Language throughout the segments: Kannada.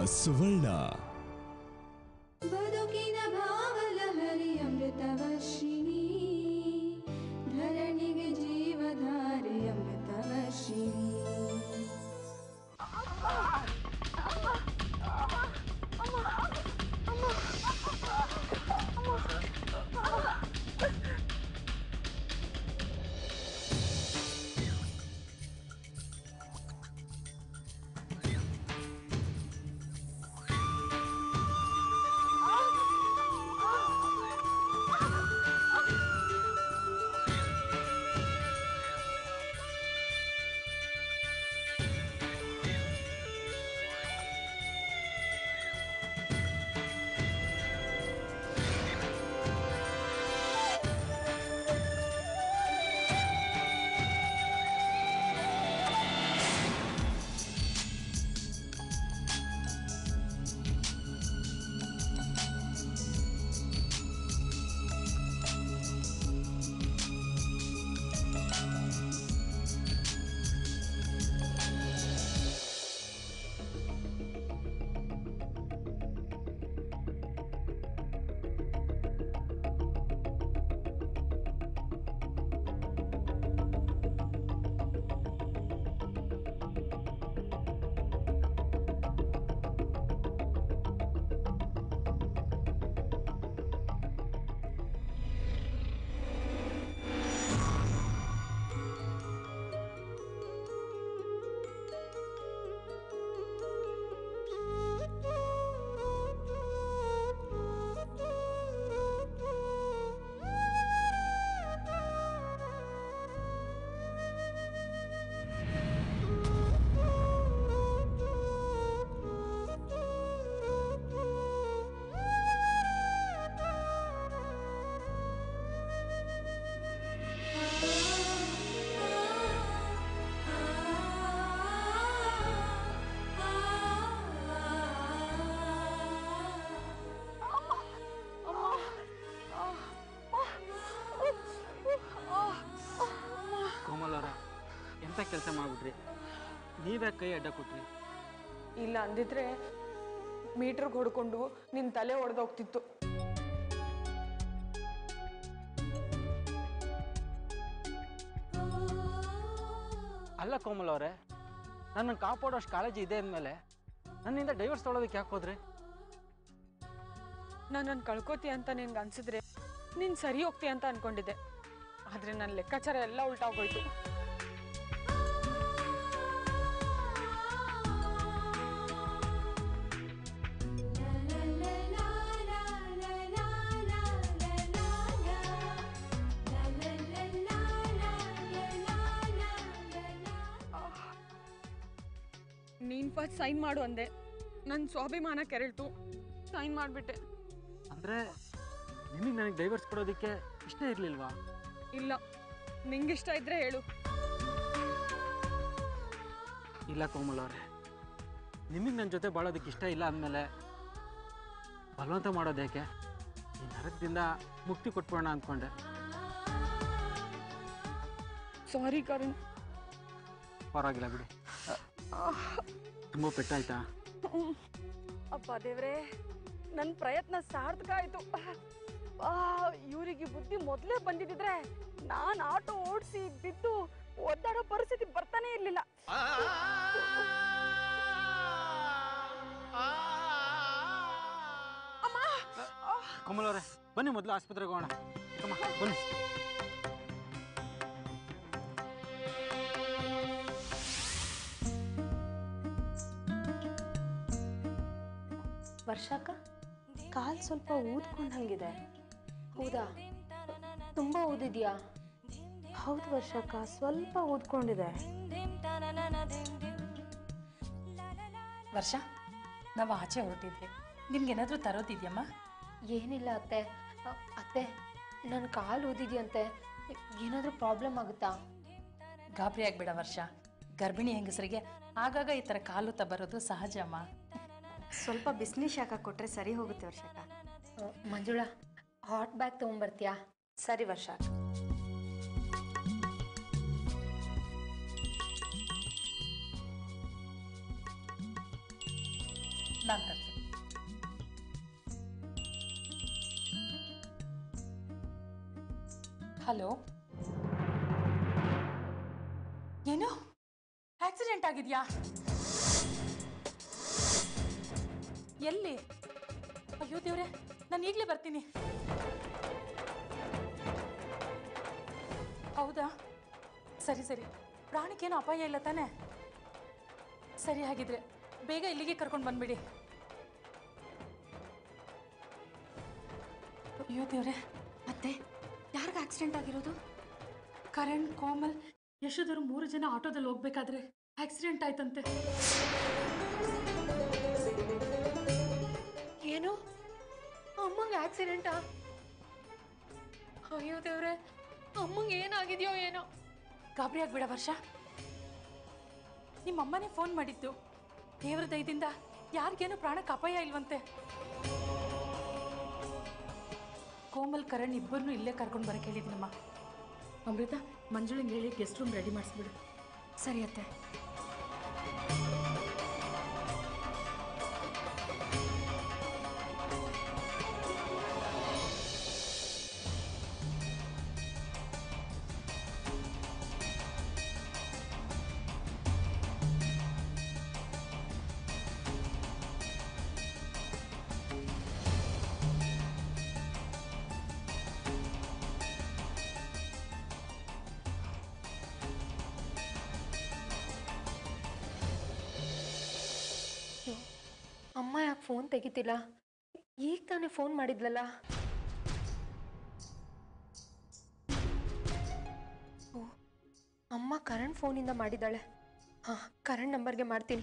ಸುವರ್ಣ ಬದುಕಿನ ಭಾವಲಹರಿ ಅಮೃತವರ್ಷಿಣಿ ಧರಣಿಗೆ ಜೀವಧಾರೆ ಅಮೃತವರ್ಷಿಣಿ ಕೋಮಲ್ ಅವರ ಎಂಥ ಕೆಲಸ ಮಾಡಿಬಿಟ್ರಿ ನೀವೇ ಕೈ ಅಡ್ಡ ಕೊಟ್ರಿ ಇಲ್ಲ ಅಂದಿದ್ರೆ ಮೀಟ್ರಿಗೆ ಹೊಡ್ಕೊಂಡು ನಿನ್ನ ತಲೆ ಒಡೆದೋಗ್ತಿತ್ತು ಅಲ್ಲ ಕೋಮಲ್ ಅವರೇ ನನ್ನ ಕಾಪಾಡೋಷ್ಟು ಕಾಳಜಿ ಇದೆ ಅಂದಮೇಲೆ ನನ್ನಿಂದ ಡೈವರ್ಸ್ ತೊಗೊಳೋದಕ್ಕೆ ಯಾಕೆ ಹೋದ್ರಿ ನನ್ನನ್ನು ಕಳ್ಕೊತಿ ಅಂತ ನಿನ್ಗೆ ಅನ್ಸಿದ್ರೆ ನೀನು ಸರಿ ಹೋಗ್ತಿ ಅಂತ ಅನ್ಕೊಂಡಿದ್ದೆ ಆದರೆ ನನ್ನ ಲೆಕ್ಕಾಚಾರ ಎಲ್ಲ ಉಲ್ಟಾಗೋಯ್ತು ನೀನು ಫಸ್ಟ್ ಸೈನ್ ಮಾಡು ಅಂದೆ ನನ್ನ ಸ್ವಾಭಿಮಾನ ಕೆರಳ್ತು ಸೈನ್ ಮಾಡಿಬಿಟ್ಟೆ ಅಂದರೆ ನಿಮಗೆ ನನಗೆ ಡೈವರ್ಸ್ ಕೊಡೋದಕ್ಕೆ ಇಷ್ಟ ಇರಲಿಲ್ವಾ ಇಲ್ಲ ನಿಂಗಿಷ್ಟ ಇದ್ರೆ ಹೇಳು ಇಲ್ಲ ಕೋಮಲ್ ಅವರೇ ನಿಮಗೆ ನನ್ನ ಜೊತೆ ಬಾಳೋದಕ್ಕೆ ಇಷ್ಟ ಇಲ್ಲ ಅಂದಮೇಲೆ ಬಲವಂತ ಮಾಡೋದೇಕೆ ಈ ನರಕದಿಂದ ಮುಕ್ತಿ ಕೊಟ್ಬಿಡೋಣ ಅಂದ್ಕೊಂಡೆ ಸಾರಿ ಕರುಣ್ ಪರವಾಗಿಲ್ಲ ಬಿಡಿ ತುಂಬ ಪೆಟ್ಟಾಯ್ತಾ ಅಪ್ಪ ದೇವ್ರೆ ನನ್ನ ಪ್ರಯತ್ನ ಸಾರ್ಥಕ ಆಯ್ತು ಆ ಇವರಿಗೆ ಬುದ್ಧಿ ಮೊದಲೇ ಬಂದಿದ್ದಿದ್ರೆ ನಾನು ಆಟೋ ಓಡಿಸಿ ಬಿದ್ದು ಒದ್ದಾಡೋ ಪರಿಸ್ಥಿತಿ ಬರ್ತಾನೆ ಇರ್ಲಿಲ್ಲ ಕೋಮಲ್ ಅವರೇ ಬನ್ನಿ ಮೊದಲು ಆಸ್ಪತ್ರೆಗೆ ಹೋಗೋಣ ಚಿಕ್ಕಮ್ಮ ಬನ್ನಿ ವರ್ಷಕ್ಕ ಕಾಲ್ ಸ್ವಲ್ಪ ಊದ್ಕೊಂಡಂಗಿದೆ ಹೌದಾ ತುಂಬಾ ಊದಿದ್ಯಾ ಹೌದು ವರ್ಷಕ್ಕ ಸ್ವಲ್ಪ ಊದ್ಕೊಂಡಿದೆ ವರ್ಷ ನಾವು ಆಚೆ ಹೊರಟಿದ್ವಿ ನಿಮ್ಗೇನಾದರೂ ತರೋದಿದ್ಯಮ್ಮ ಏನಿಲ್ಲ ಅತ್ತೆ ಅ, ಅತ್ತೆ ನನ್ನ ಕಾಲು ಊದಿದ್ಯಂತೆ ಏನಾದರೂ ಪ್ರಾಬ್ಲಮ್ ಆಗುತ್ತಾ ಗಾಬರಿ ಆಗ್ಬೇಡ ವರ್ಷ ಗರ್ಭಿಣಿ ಹೆಂಗಸರಿಗೆ ಆಗಾಗ ಈ ಥರ ಕಾಲುತ್ತ ಬರೋದು ಸಹಜ ಅಮ್ಮ ಸ್ವಲ್ಪ ಬಿಸಿನೀರು ಶಾಖ ಕೊಟ್ರೆ ಸರಿ ಹೋಗುತ್ತೆ ವರ್ಷಕ್ಕ ಅ, ಮಂಜುಳಾ ಹಾಟ್ ಬ್ಯಾಗ್ ತೊಗೊಂಬರ್ತೀಯಾ ಸರಿ ವರ್ಷ ನಾನು ತರ್ತೀನಿ ಹಲೋ ಏನು ಆಕ್ಸಿಡೆಂಟ್ ಆಗಿದ್ಯಾ ಎಲ್ಲಿ ಅಯ್ಯೋ ದೇವ್ರೆ ನಾನು ಈಗಲೇ ಬರ್ತೀನಿ ಹೌದಾ ಸರಿ ಸರಿ ಪ್ರಾಣಕ್ಕೇನು ಅಪಾಯ ಇಲ್ಲ ತಾನೇ ಸರಿ ಹಾಗಿದ್ರೆ ಬೇಗ ಇಲ್ಲಿಗೆ ಕರ್ಕೊಂಡು ಬಂದ್ಬಿಡಿ ಅಯ್ಯೋ ದೇವ್ರೆ ಮತ್ತೆ ಯಾರಿಗೆ ಆಕ್ಸಿಡೆಂಟ್ ಆಗಿರೋದು ಕರಣ್ ಕೋಮಲ್ ಯಶೋಧರು ಮೂರು ಜನ ಆಟೋದಲ್ಲಿ ಹೋಗ್ಬೇಕಾದ್ರೆ ಆಕ್ಸಿಡೆಂಟ್ ಆಯ್ತಂತೆ ಏನು ಅಮ್ಮಂಗೆ ಆಕ್ಸಿಡೆಂಟಾ ಅಯ್ಯೋ ದೇವ್ರೆ ಅಮ್ಮಂಗೆ ಏನಾಗಿದೆಯೋ ಏನೋ ಗಾಬರಿ ಆಗ್ಬೇಡ ವರ್ಷ ನಿಮ್ಮ ಅಮ್ಮನೇ ಫೋನ್ ಮಾಡಿದ್ದು ದೇವ್ರ ದಯದಿಂದ ಯಾರಿಗೇನು ಪ್ರಾಣಕ್ಕೆ ಅಪಾಯ ಇಲ್ವಂತೆ ಕೋಮಲ್ ಕರಣ್ ಇಬ್ಬರನ್ನು ಇಲ್ಲೇ ಕರ್ಕೊಂಡು ಬರಕ್ಕೆ ಹೇಳಿದ್ನಮ್ಮ ಅಮೃತ ಮಂಜುಳಂಗೆ ಹೇಳಿ ಗೆಸ್ಟ್ ರೂಮ್ ರೆಡಿ ಮಾಡಿಸ್ಬಿಡು ಸರಿ ಅತ್ತೆ ಅಮ್ಮ ಯಾಕೆ ಫೋನ್ ತೆಗಿತಿಲ್ಲ ಈಗ ತಾನೇ ಫೋನ್ ಮಾಡಿದ್ಲಲ್ಲ ಓ ಅಮ್ಮ ಕರಣ್ ಫೋನಿಂದ ಮಾಡಿದ್ದಾಳೆ ಹಾಂ ಕರಣ್ ನಂಬರ್ಗೆ ಮಾಡ್ತೀನಿ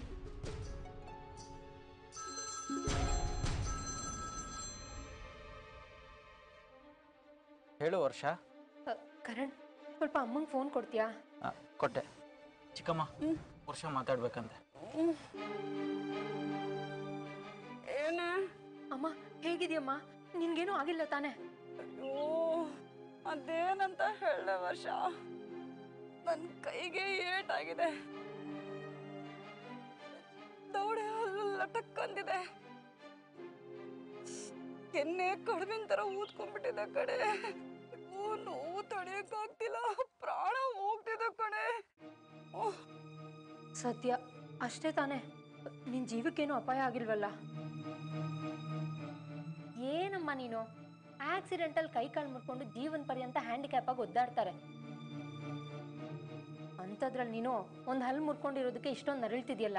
ಹೇಳು ವರ್ಷ ಅ, ಕರಣ್ ಸ್ವಲ್ಪ ಅಮ್ಮಂಗೆ ಫೋನ್ ಕೊಡ್ತೀಯಾ ಆ, ಕೊಟ್ಟೆ ಚಿಕ್ಕಮ್ಮ ವರ್ಷ ಮಾತಾಡ್ಬೇಕಂತೆ ಏನೇ ಅಮ್ಮ ಹೇಗಿದೆಯಮ್ಮ ನಿನ್ಗೇನೂ ಆಗಿಲ್ಲ ತಾನೇ ಅಯ್ಯೋ ಅದೇನಂತ ಹೇಳ ವರ್ಷ ನನ್ನ ಕೈಗೆ ಏಟಾಗಿದೆ ದೌಡೆ ಹಲ್ಲು ಲಟಕ್ಕಂದಿದೆ ಕೆನ್ನೆ ಕಡಿಮೆನ್ ತರ ಊದ್ಕೊಂಡ್ಬಿಟ್ಟಿದೆ ಕಡೆ ಅಯ್ಯೋ, ನೋವು ತಡೆಯಕ್ಕಾಗ್ತಿಲ್ಲ ಪ್ರಾಣ ಹೋಗ್ತಿದೆ ಕಡೆ ಓಹ್, ಸದ್ಯ ಅಷ್ಟೇ ತಾನೇ ನಿನ್ನ ಜೀವಕ್ಕೇನು ಅಪಾಯ ಆಗಿಲ್ವಲ್ಲ ಏನಮ್ಮ ನೀನು ಆಕ್ಸಿಡೆಂಟಲ್ ಕೈ ಕಾಲು ಮುರ್ಕೊಂಡು ಜೀವನ ಪರ್ಯಂತ ಹ್ಯಾಂಡಿಕ್ಯಾಪ್ ಆಗಿ ಒದ್ದಾಡ್ತಾರೆ ಅಂಥದ್ರಲ್ಲಿ ನೀನು ಒಂದು ಹಲ್ಲು ಮುರ್ಕೊಂಡಿರೋದಕ್ಕೆ ಇಷ್ಟೊಂದು ನರಳ್ತಿದ್ಯಲ್ಲ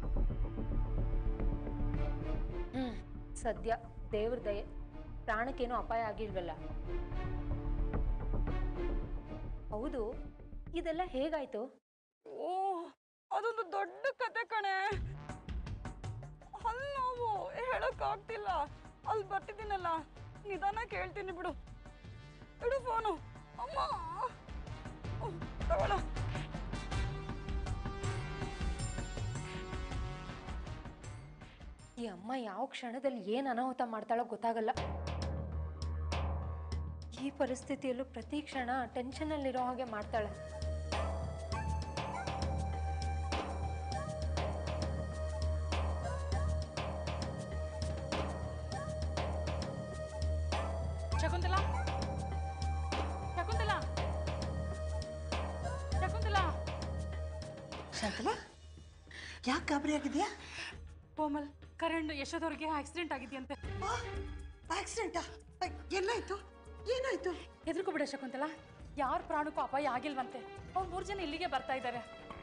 ಹ್ಮ್ ಸದ್ಯ ದೇವ್ರ ದಯೆ ಪ್ರಾಣಕ್ಕೇನು ಅಪಾಯ ಆಗಿಲ್ವಲ್ಲ ಹೌದು ಇದೆಲ್ಲ ಹೇಗಾಯ್ತು ಓ ಅದೊಂದು ದೊಡ್ಡ ಕತೆ ಕಣೆ ಹಲ್ಲು ನೋವು ಹೇಳಕ್ಕಾಗ್ತಿಲ್ಲ ಅಲ್ಲಿ ಬರ್ತಿದ್ದೀನಲ್ಲ ನಿಧಾನ ಕೇಳ್ತೀನಿ ಬಿಡು ಇಡು ಫೋನು ಅಮ್ಮ ಉಹ್, ತಗೊಳ್ಳೋ ಈ ಅಮ್ಮ ಯಾವ ಕ್ಷಣದಲ್ಲಿ ಏನು ಅನಾಹುತ ಮಾಡ್ತಾಳೋ ಗೊತ್ತಾಗಲ್ಲ ಈ ಪರಿಸ್ಥಿತಿಯಲ್ಲೂ ಪ್ರತಿ ಕ್ಷಣ ಟೆನ್ಷನಲ್ಲಿರೋ ಹಾಗೆ ಮಾಡ್ತಾಳೆ ಶಕುಂತಲಾ ಶಕುಂತಲಾ ಶಕುಂತಲಾ ಶಾಂತಲಾ ಯಾಕೆ ಗಾಬರಿ ಆಗಿದೆಯಾ ಕೋಮಲ್ ಕರಣ್ ಯಶೋದವ್ರಿಗೆ ಆಕ್ಸಿಡೆಂಟ್ ಆಗಿದೆಯಂತೆ ಆಕ್ಸಿಡೆಂಟಾ ಎಲ್ಲಾಯ್ತು ಏನಾಯ್ತು ಹೆದರ್ಕೋಬಿಡ ಶಕುಂತಲಾ ಯಾರ ಪ್ರಾಣಕ್ಕೂ ಅಪಾಯ ಆಗಿಲ್ವಂತೆ ಅವ್ರು ಮೂರು ಜನ ಇಲ್ಲಿಗೆ ಬರ್ತಾ ಇದ್ದಾರೆ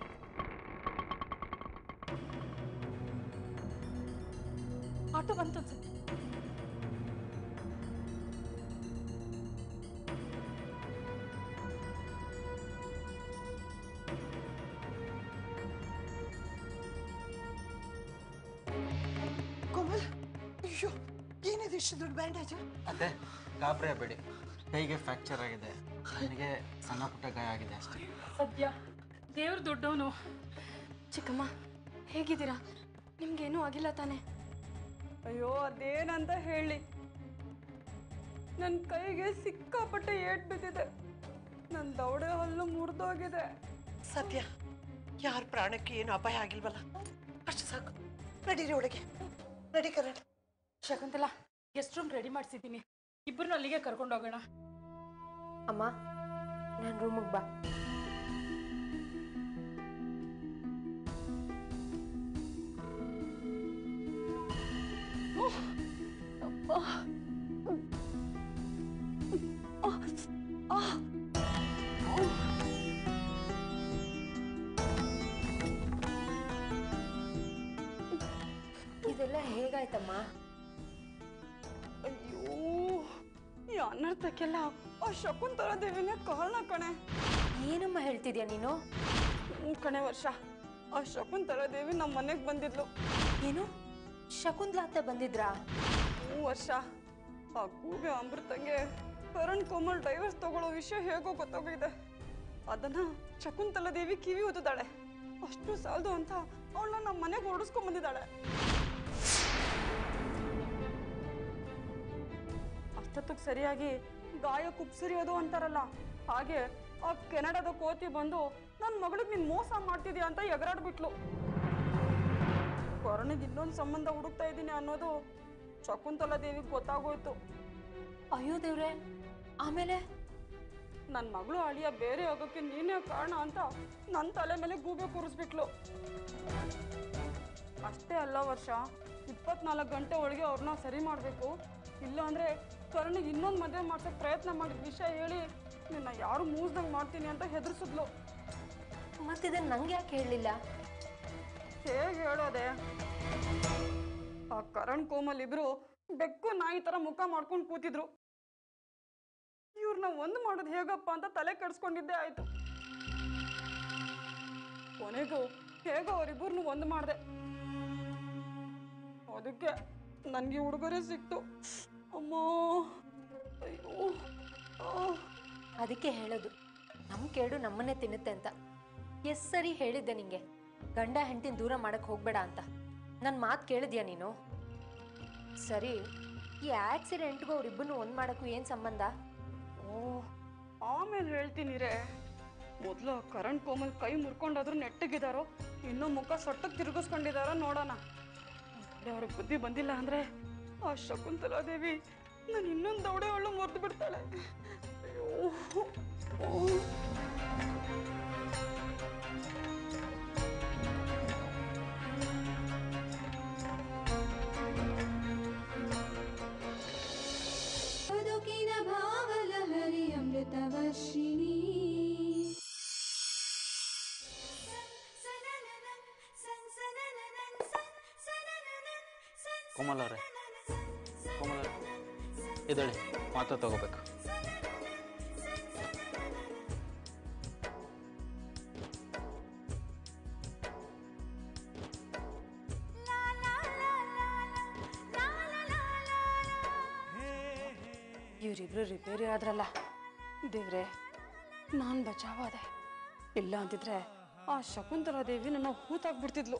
ಆಟೋ ಬಂತು ಅನ್ಸುತ್ತೆ ಕೋಮಲ್ ಅಯ್ಯೋ ಏನಿದೆ ಇಷ್ಟು ದೊಡ್ಡ ಬ್ಯಾಂಡೇಜ್ ಅದೇ ಗಾಬರಿ ಆಗಬೇಡಿ ಕೈಗೆ ಫ್ರ್ಯಾಕ್ಚರ್ ಆಗಿದೆ ನನಗೆ ಸಣ್ಣ ಪುಟ್ಟ ಗಾಯ ಆಗಿದೆ ಅಷ್ಟೇ ಸದ್ಯ ದೇವ್ರ ದೊಡ್ಡವನು ಚಿಕ್ಕಮ್ಮ ಹೇಗಿದ್ದೀರಾ ನಿಮ್ಗೇನೂ ಆಗಿಲ್ಲ ತಾನೇ ಅಯ್ಯೋ ಅದೇನಂತ ಹೇಳಿ ನನ್ನ ಕೈಗೆ ಸಿಕ್ಕಾಪಟ್ಟೆ ಏಟ್ ಬಿದ್ದಿದೆ ನನ್ನ ದೌಡೆ ಹಲ್ಲು ಮುರಿದೋಗಿದೆ ಸದ್ಯ ಯಾರ ಪ್ರಾಣಕ್ಕೆ ಏನು ಅಪಾಯ ಆಗಿಲ್ವಲ್ಲ ಅಷ್ಟು ಸಾಕು ನಡೀರಿ ಒಳಗೆ ನಡಿ Karan Shakuntala guest room ready ಮಾಡಿಸಿದ್ದೀನಿ ಇಬ್ಬರನ್ನೂ ಅಲ್ಲಿಗೆ ಕರ್ಕೊಂಡು ಹೋಗೋಣ ಅಮ್ಮ ನಾನು ರೂಮಿಗೆ ಬಾ ಇದೆಲ್ಲ ಹೇಗಾಯ್ತಮ್ಮ ಅಯ್ಯೋ ಈ ಅನರ್ಥಕ್ಕೆಲ್ಲ ಆ ಶಕುಂತಲ ದೇವಿನೇ ಕಾರಣ ಕಣೆ ಏನಮ್ಮ ಹೇಳ್ತಿದ್ಯಾ ನೀನು ಹ್ಞೂ ಕಣೆ ವರ್ಷ ಆ ಶಕುಂತಲ ದೇವಿ ನಮ್ಮ ಮನೆಗೆ ಬಂದಿದ್ಲು ಏನು ಶಕುಂತ್ಲಾ ಅತ್ತೆ ಬಂದಿದ್ರಾ ಹ್ಞೂ ವರ್ಷ ಆ ಕೂಗೆ ಅಮೃತಂಗೆ ಕರಣ್ ಕೋಮಲ್ ಡೈವರ್ಸ್ ತಗೊಳ್ಳೋ ವಿಷಯ ಹೇಗೋ ಗೊತ್ತಾಗಿದೆ ಅದನ್ನ ಶಕುಂತಲ ದೇವಿ ಕಿವಿ ಊದಿದಾಳೆ ಅಷ್ಟು ಸಾಲದು ಅಂತ ಅವಳನ್ನ ನಮ್ಮ ಮನೆಗೆ ಓಡಿಸ್ಕೊಂಡ್ ಬಂದಿದ್ದಾಳೆ ಅಷ್ಟೊತ್ತಿಗೆ ಸರಿಯಾಗಿ ಗಾಯ ಕುಪ್ಸಿರಿಯೋದು ಅಂತಾರಲ್ಲ ಹಾಗೆ ಆ ಕೆನಡಾದ ಕೋತಿ ಬಂದು ನನ್ನ ಮಗಳಿಗೆ ನೀನು ಮೋಸ ಮಾಡ್ತಿದ್ಯಾ ಅಂತ ಎಗರಾಡ್ಬಿಟ್ಲು ಕೊರೋನಿಗೆ ಇನ್ನೊಂದು ಸಂಬಂಧ ಹುಡುಕ್ತಾ ಇದ್ದೀನಿ ಅನ್ನೋದು ಶಕುಂತಲಾ ದೇವಿಗೆ ಗೊತ್ತಾಗೋಯ್ತು ಅಯ್ಯೋ ದೇವ್ರೆ ಆಮೇಲೆ ನನ್ನ ಮಗಳು ಅಳಿಯ ಬೇರೆ ಆಗೋಕ್ಕೆ ನೀನೇ ಕಾರಣ ಅಂತ ನನ್ನ ತಲೆ ಮೇಲೆ ಗೂಬೆ ಕೂರಿಸ್ಬಿಟ್ಲು ಅಷ್ಟೇ ಅಲ್ಲ ವರ್ಷ ಇಪ್ಪತ್ನಾಲ್ಕು ಗಂಟೆ ಒಳಗೆ ಅವ್ರನ್ನ ಸರಿ ಮಾಡಬೇಕು ಇಲ್ಲ ಅಂದರೆ ಕರ್ಣಿಗೆ ಇನ್ನೊಂದು ಮದುವೆ ಮಾಡ್ಸೋಕೆ ಪ್ರಯತ್ನ ಮಾಡಿದ ವಿಷಯ ಹೇಳಿ ನಿನ್ನ ಯಾರು ಮೂಸ್ದಂಗೆ ಮಾಡ್ತೀನಿ ಅಂತ ಹೆದರ್ಸಿದ್ಲು ಮತ್ತಿದನ್ನ ನಂಗೆ ಯಾಕೆ ಹೇಳಲಿಲ್ಲ ಹೇಗೆ ಹೇಳೋದೆ ಆ ಕರಣ್ ಕೋಮಲ್ ಇಬ್ರು ಬೆಕ್ಕು ನಾಯಿ ತರ ಮುಖ ಮಾಡ್ಕೊಂಡು ಕೂತಿದ್ರು ಇವ್ರನ್ನ ಒಂದು ಮಾಡೋದು ಹೇಗಪ್ಪ ಅಂತ ತಲೆ ಕೆಡಿಸ್ಕೊಂಡಿದ್ದೆ ಆಯ್ತು ಕೊನೆಗೂ ಹೇಗೋ ಅವರಿಬ್ಬರನ್ನು ಒಂದು ಮಾಡಿದೆ ಅದಕ್ಕೆ ನನಗೆ ಉಡುಗೊರೆ ಸಿಕ್ತು ಅಮ್ಮ ಅಯ್ಯೋ ಆ. ಅದಕ್ಕೆ ಹೇಳೋದು ನಮ್ಮ ಕೇಡು ನಮ್ಮನ್ನೇ ತಿನ್ನುತ್ತೆ ಅಂತ ಎಸ್ ಸರಿ ಹೇಳಿದ್ದೆ ನಿಂಗೆ ಗಂಡ ಹೆಂಡತಿನ ದೂರ ಮಾಡಕ್ಕೆ ಹೋಗ್ಬೇಡ ಅಂತ ನನ್ನ ಮಾತು ಕೇಳಿದ್ಯಾ ನೀನು ಸರಿ ಈ ಆಕ್ಸಿಡೆಂಟ್ಗೂ ಅವ್ರಿಬ್ಬರನ್ನು ಒಂದು ಮಾಡೋಕ್ಕೂ ಏನು ಸಂಬಂಧ ಓ ಆಮೇಲೆ ಹೇಳ್ತೀನಿ ರೇ ಮೊದಲು ಕರಣ್ ಕೋಮಲ್ ಕೈ ಮುರ್ಕೊಂಡಾದ್ರೂ ನೆಟ್ಟಗಿದಾರೋ ಇನ್ನೂ ಮುಖ ಸೊಟ್ಟಕ್ಕೆ ತಿರುಗಿಸ್ಕೊಂಡಿದಾರೋ ನೋಡೋಣ ಅದೇ ಅವ್ರಿಗೆ ಬುದ್ಧಿ ಬಂದಿಲ್ಲ ಅಂದ್ರೆ ಆ ಶಕುಂತಲಾ ದೇವಿ ನಾನು ಇನ್ನೊಂದು ದೌಡೆ ಅವಳು ಮುರಿದು ಬಿಡ್ತಾಳೆ ಅಯ್ಯೋ ಓ. ಬದುಕಿನ ಭಾವಲಹರಿ ಅಮೃತವರ್ಷಿಣಿ ಕೋಮಲ್ ಅವರೇ ಕೋಮಲ್ ಅವರೇ ಇದಳಿ ಮಾತ್ರ ತಗೋಬೇಕು ಇವರಿಬ್ರು ರಿಪೇರಿ ಆದ್ರಲ್ಲ ದೇವ್ರೆ ನಾನು ಬಚಾವಾದೆ ಇಲ್ಲ ಅಂತಿದ್ರೆ ಆ ಶಕುಂತಲಾ ದೇವಿ ನನ್ನ ಹೂತಾಕ್ಬಿಡ್ತಿದ್ಲು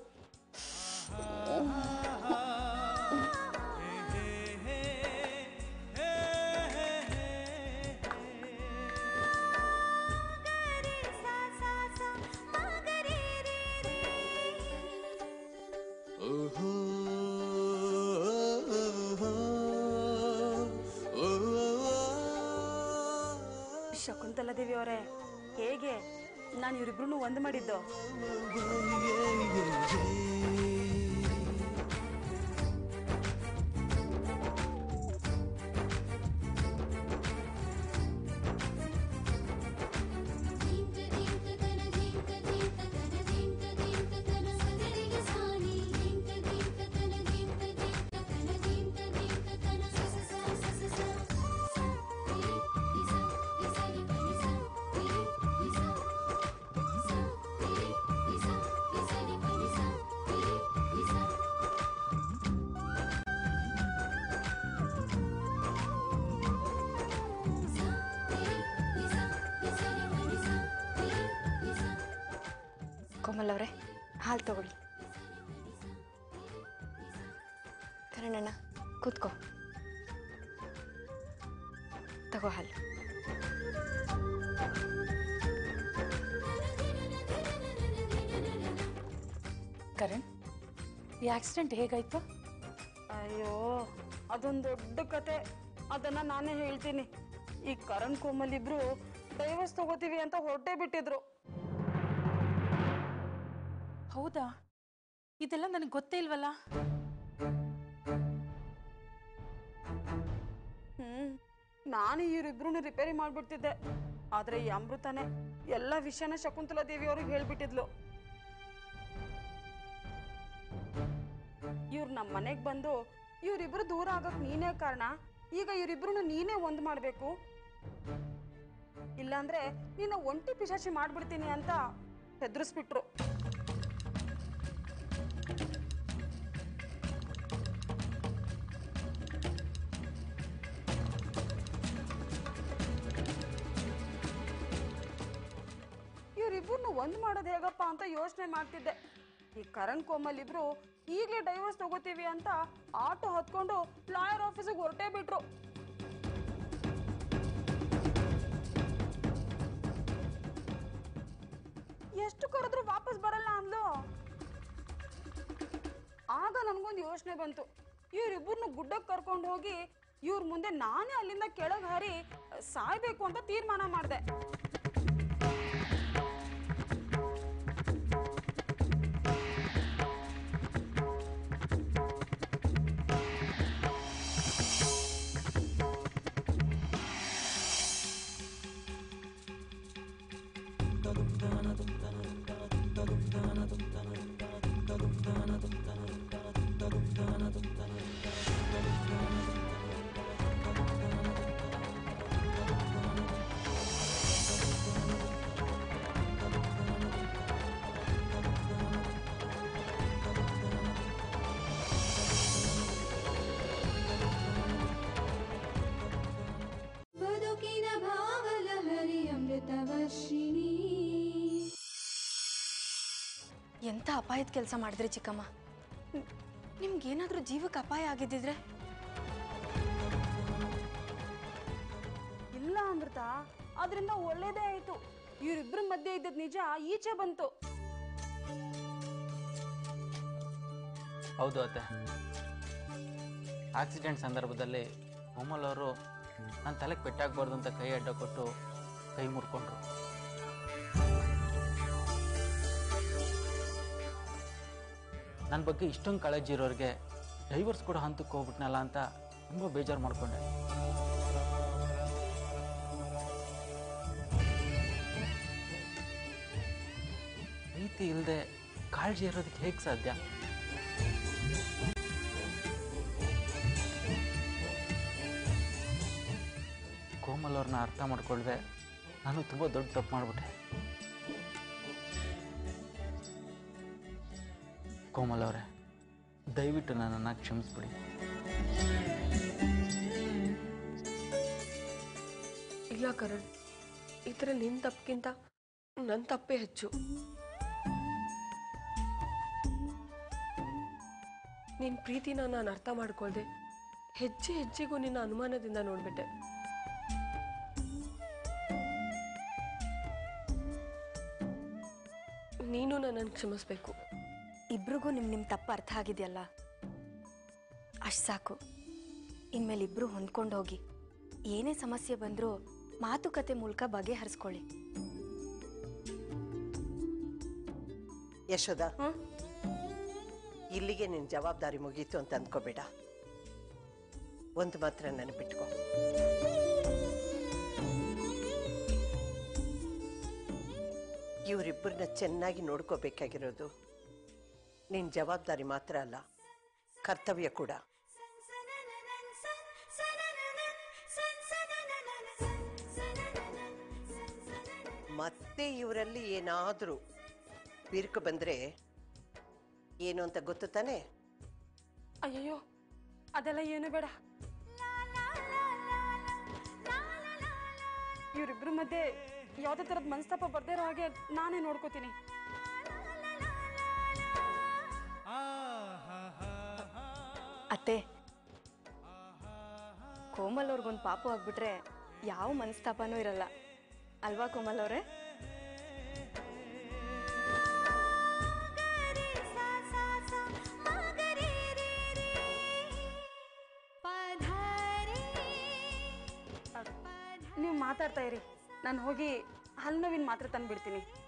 ಶಕುಂತಲಾ ದೇವಿ ಅವರೇ ಹೇಗೆ ನಾನು ಇವರಿಬ್ರು ಒಂದು ಮಾಡಿದ್ದು ಕೋಮಲ್ ಅವರೇ ಹಾಲು ತಗೊಳ್ಳಿ ಕರಣಣ್ಣ ಕೂತ್ಕೋ ತಗೋ ಹಾಲು ಕರಣ್ ಈ ಆಕ್ಸಿಡೆಂಟ್ ಹೇಗಾಯ್ತು ಅಯ್ಯೋ ಅದೊಂದು ದೊಡ್ಡ ಕತೆ ಅದನ್ನ ನಾನೇ ಹೇಳ್ತೀನಿ ಈ ಕರಣ್ ಕೋಮಲ್ ಇಬ್ರು ಡೈವರ್ಸ್ ತಗೋತೀವಿ ಅಂತ ಹೊರಟೇ ಬಿಟ್ಟಿದ್ರು ಹೌದಾ ಇದೆಲ್ಲ ನನಗೆ ಗೊತ್ತೇ ಇಲ್ವಲ್ಲ ಹ್ಮ್ ನಾನು ಇವರಿಬ್ರು ರಿಪೇರಿ ಮಾಡ್ಬಿಡ್ತಿದ್ದೆ ಆದ್ರೆ ಈ ಅಮೃತನೇ ಎಲ್ಲ ವಿಷಯನ ಶಕುಂತಲಾ ದೇವಿ ಅವ್ರಿಗೆ ಹೇಳ್ಬಿಟ್ಟಿದ್ಲು ಇವ್ರು ನಮ್ಮ ಮನೆಗೆ ಬಂದು ಇವರಿಬ್ರು ದೂರ ಆಗಕ್ ನೀನೇ ಕಾರಣ ಈಗ ಇವರಿಬ್ರು ನೀನೇ ಒಂದ್ ಮಾಡ್ಬೇಕು ಇಲ್ಲಾಂದ್ರೆ ನಿನ್ನ ಒಂಟಿ ಪಿಶಾಚಿ ಮಾಡ್ಬಿಡ್ತೀನಿ ಅಂತ ಹೆದರ್ಸ್ಬಿಟ್ರು ಇವರಿಬ್ಬರನ್ನು ಒಂದ್ ಮಾಡೋದು ಹೇಗಪ್ಪ ಅಂತ ಯೋಚನೆ ಮಾಡ್ತಿದ್ದೆ ಈ ಕರಣ್ ಕೋಮಲ್ ಇಬ್ರು ಈಗಲೇ ಡೈವರ್ಸ್ ತಗೋತೀವಿ ಅಂತ ಆಟೋ ಹತ್ಕೊಂಡು ಲಾಯರ್ ಆಫೀಸಿಗೆ ಹೊರಟೇ ಬಿಟ್ರು ಎಷ್ಟು ಕರೆದ್ರು ವಾಪಸ್ ಬರಲ್ಲ ಅಂದ್ಲು ಆಗ ನನ್ಗೊಂದು ಯೋಚನೆ ಬಂತು ಇವ್ರಿಬ್ಬರನ್ನು ಗುಡ್ಡಕ್ಕೆ ಕರ್ಕೊಂಡು ಹೋಗಿ ಇವ್ರ ಮುಂದೆ ನಾನೇ ಅಲ್ಲಿಂದ ಕೆಳಗೆ ಹಾರಿ ಸಾಯ್ಬೇಕು ಅಂತ ತೀರ್ಮಾನ ಮಾಡಿದೆ ಬದುಕಿನ ಭಾವಲಹರಿ ಅಮೃತವರ್ಷಿಣಿ ಎಂಥ ಅಪಾಯದ ಕೆಲಸ ಮಾಡಿದ್ರಿ ಚಿಕ್ಕಮ್ಮ ನಿಮ್ಗೇನಾದ್ರೂ ಜೀವಕ್ಕೆ ಅಪಾಯ ಆಗಿದ್ದಿದ್ರೆ ಇಲ್ಲ ಅಮೃತ ಅದರಿಂದ ಒಳ್ಳೇದೇ ಆಯ್ತು ಇವರಿಬ್ಬರ ಮಧ್ಯೆ ಇದ್ದದ್ ನಿಜ ಈಚೆ ಬಂತು ಹೌದು ಅತ್ತೆ ಆಕ್ಸಿಡೆಂಟ್ ಸಂದರ್ಭದಲ್ಲಿ ಕೋಮಲ್ ಅವರು ನನ್ನ ತಲೆಗೆ ಪೆಟ್ಟಾಗಬಾರ್ದು ಅಂತ ಕೈ ಅಡ್ಡ ಕೊಟ್ಟು ಕೈ ಮುರ್ಕೊಂಡ್ರು ನನ್ನ ಬಗ್ಗೆ ಇಷ್ಟೊಂದು ಕಾಳಜಿ ಇರೋರಿಗೆ ಡೈವರ್ಸ್ ಕೂಡ ಹಂತಕ್ಕೆ ಹೋಗ್ಬಿಟ್ನಲ್ಲ ಅಂತ ತುಂಬ ಬೇಜಾರು ಮಾಡ್ಕೊಂಡೆ ಪ್ರೀತಿ ಇಲ್ಲದೆ ಕಾಳಜಿ ಇರೋದಕ್ಕೆ ಹೇಗೆ ಸಾಧ್ಯ ಕೋಮಲ್ ಅವ್ರನ್ನ ಅರ್ಥ ಮಾಡ್ಕೊಳ್ದೆ ನಾನು ತುಂಬ ದೊಡ್ಡ ತಪ್ಪು ಮಾಡಿಬಿಟ್ಟೆ ಕೋಮಲ್ ಅವರೇ ದಯವಿಟ್ಟು ನನ್ನನ್ನು ಕ್ಷಮಿಸ್ಬಿಡಿ ಇಲ್ಲ ಕರಣ್ ಈ ಥರ ನಿನ್ನ ತಪ್ಪಿಗಿಂತ ನನ್ನ ತಪ್ಪೇ ಹೆಚ್ಚು ನಿನ್ನ ಪ್ರೀತಿನ ನಾನು ಅರ್ಥ ಮಾಡ್ಕೊಳ್ದೆ ಹೆಜ್ಜೆ ಹೆಜ್ಜೆಗೂ ನಿನ್ನ ಅನುಮಾನದಿಂದ ನೋಡ್ಬಿಟ್ಟೆ ನೀನು ನನ್ನನ್ನು ಕ್ಷಮಿಸ್ಬೇಕು ಇಬ್ರಿಗೂ ನಿಮ್ಮ ನಿಮ್ಮ ತಪ್ಪು ಅರ್ಥ ಆಗಿದೆಯಲ್ಲ ಅಷ್ಟು ಸಾಕು ಇನ್ಮೇಲೆ ಇಬ್ರು ಹೊಂದ್ಕೊಂಡು ಹೋಗಿ ಏನೇ ಸಮಸ್ಯೆ ಬಂದರೂ ಮಾತುಕತೆ ಮೂಲಕ ಬಗೆಹರಿಸ್ಕೊಳ್ಳಿ ಯಶೋದ ಇಲ್ಲಿಗೆ ನಿನ್ನ ಜವಾಬ್ದಾರಿ ಮುಗೀತು ಅಂತ ಅಂದ್ಕೋಬೇಡ ಒಂದು ಮಾತ್ರ ನೆನಪಿಟ್ಕೋ ಇವರಿಬ್ಬರನ್ನ ಚೆನ್ನಾಗಿ ನೋಡ್ಕೋಬೇಕಾಗಿರೋದು ನಿನ್ನ ಜವಾಬ್ದಾರಿ ಮಾತ್ರ ಅಲ್ಲ ಕರ್ತವ್ಯ ಕೂಡ ಮತ್ತೆ ಇವರಲ್ಲಿ ಏನಾದರೂ ಬಿರುಕು ಬಂದರೆ ಏನು ಅಂತ ಗೊತ್ತು ತಾನೇ ಅಯ್ಯಯ್ಯೋ ಅದೆಲ್ಲ ಏನು ಬೇಡ ಇವರಿಬ್ರ ಮಧ್ಯೆ ಯಾವುದೇ ಥರದ ಮನಸ್ತಾಪ ಬರ್ದೇ ಇರೋ ಹಾಗೆ ನಾನೇ ನೋಡ್ಕೋತೀನಿ ಅತ್ತೆ ಕೋಮಲ್ ಅವ್ರಿಗೊಂದು ಪಾಪು ಆಗ್ಬಿಟ್ರೆ ಯಾವ ಮನಸ್ತಾಪನೂ ಇರಲ್ಲ ಅಲ್ವಾ ಕೋಮಲ್ ಅವರೇ ನೀವು ಮಾತಾಡ್ತಾ ಇರಿ ನಾನು ಹೋಗಿ ಹಲ್ಲು ನೋವಿನ ಮಾತ್ರೆ ತಂದುಬಿಡ್ತೀನಿ